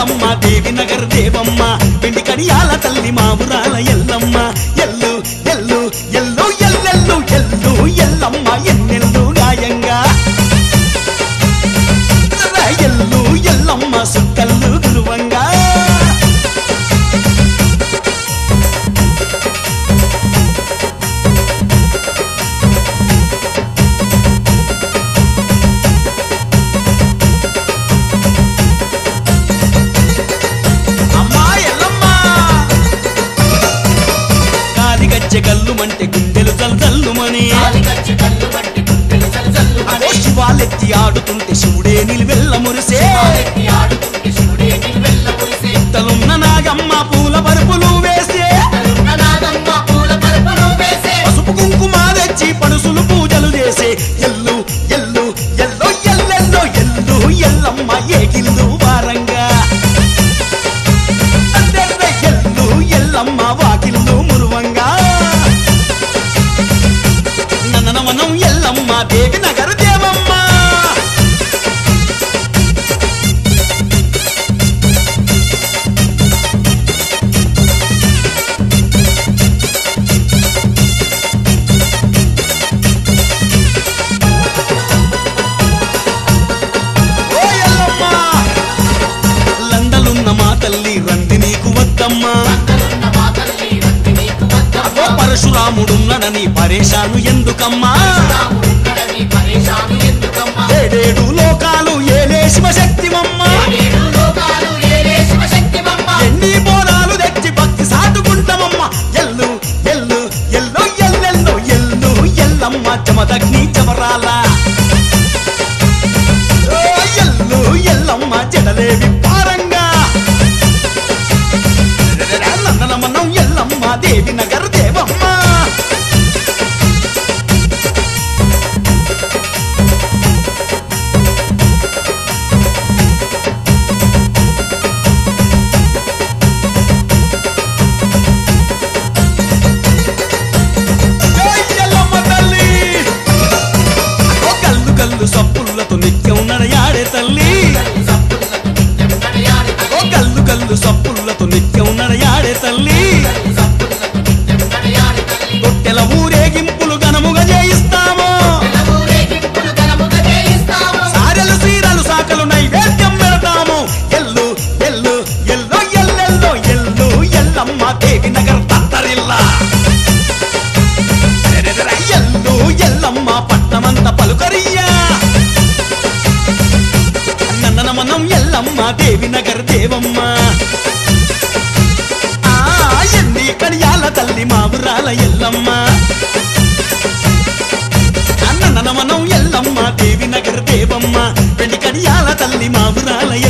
ఎల్లమ్మ దేవి నగర్ దేవమ్మ వెండి కడియాల తల్లి మా ఊరాల ఎల్లమ్మ ఎల్లు ఎల్లు ఎల్లు ఎల్లెల్లు ఎల్లు ఎల్లమ్మ ఎన్నెల్లు గాయంగా ఎల్లు ఎల్లమ్మ సుక్కల్లు గురువంగా అమ్మా ఎల్లమ్మ కాలి గజ్జె గల్లు మంటే గుండెలు జల్జల్లుమని కాలిగచ్చి కళ్ళు బట్టి గుండెలు చల్చల్లు అగో శివాలెత్తి ఆడుతుంటే శివుడే నిలువెల్ల మురిసే కాలెత్తి ఆడుతుంటే శివుడే నిలువెల్ల మురిసే. తలున్న నాగమ్మ పూల పరుపులు వేసే తలున్న నాగమ్మ పూల పరుపులు వేసే. పసుపు కుంకుమ తెచ్చి పడుసులు పూజలు చేసే ఎల్లు ఎల్లు ఎల్లో ఎల్లెల్లో ఎల్లు ఎల్లమ్మ ఏగిల్లు వారంగా అద్దెర్రె ఎల్లు ఎల్లమ్మ వాకిల్లు మురువంగా నన్ననమనం ఎల్లమ్మ దేవి నగర దేవమ్మ ఓ ఎల్లమ్మ లండలున్న మా తల్లి రంది నీకు వద్దమ్మా అందరున్న మా తల్లి రంది నీకు వద్దమ్మ. ఓ పరశురాముడున్నడని పరేషాను ఎందుకమ్మా రాముడున్నడని పరేషాను ఎందుకమ్మ? ఏడేడు లోకాలు ఏలే శివశక్తివమ్మ ఏడేడు లోకాలు ఏలే శివశక్తివమ్మ. ఎన్ని బోనాలు తెచ్చి భక్తి సాటుకుంటామమ్మ ఎల్లు ఎల్లు ఎల్లో ఎల్లెల్లో ఎల్లు ఎల్లమ్మ చమదగ్ని చమరాల ఓ ఎల్లు ఎల్లమ్మ జడలేవి పారంగా నందనమనం ఎల్లమ్మ దేవి నగర్ దేవమ్మ జై ఎల్లమ్మ తల్లి ఓ కల్లు కల్లు సప్పులతో నిత్యం నడయాడే తల్లి తల్లి సప్పులతో నిత్యం నడయాడే ఓ తల్లి. కల్లు కల్లు సప్పులతో నిత్యం నడయాడే తల్లి తల్లి సప్పులతో నిత్యం నడయాడే తల్లి. తొట్టెల ఊరేగింపులు ఘనముగా చేయిస్తాము పిల్ల ఊరేగింపులు ఘనముగా చేయిస్తాము. సారెలు సీరలు సాకలు నైవేద్యం పెడతాము ఎల్లు ఎల్లు ఎల్లో ఎల్లెల్లో ఎల్లు ఎల్లమ్మ దేవి నగర్ తత్తరిల్లా ఎల్లు ఎల్లమ్మ పట్నమంత పలుకరియా నందనమనం ఎల్లమ్మ దేవి నగర్ దేవమ్మ ఆ ఎన్ని కడియాల తల్లి మా ఊరాల ఎల్లమ్మ అన్ననమనం ఎల్లమ్మ దేవి నగర్ దేవమ్మ వెండి కడియాల తల్లి మా ఊరాల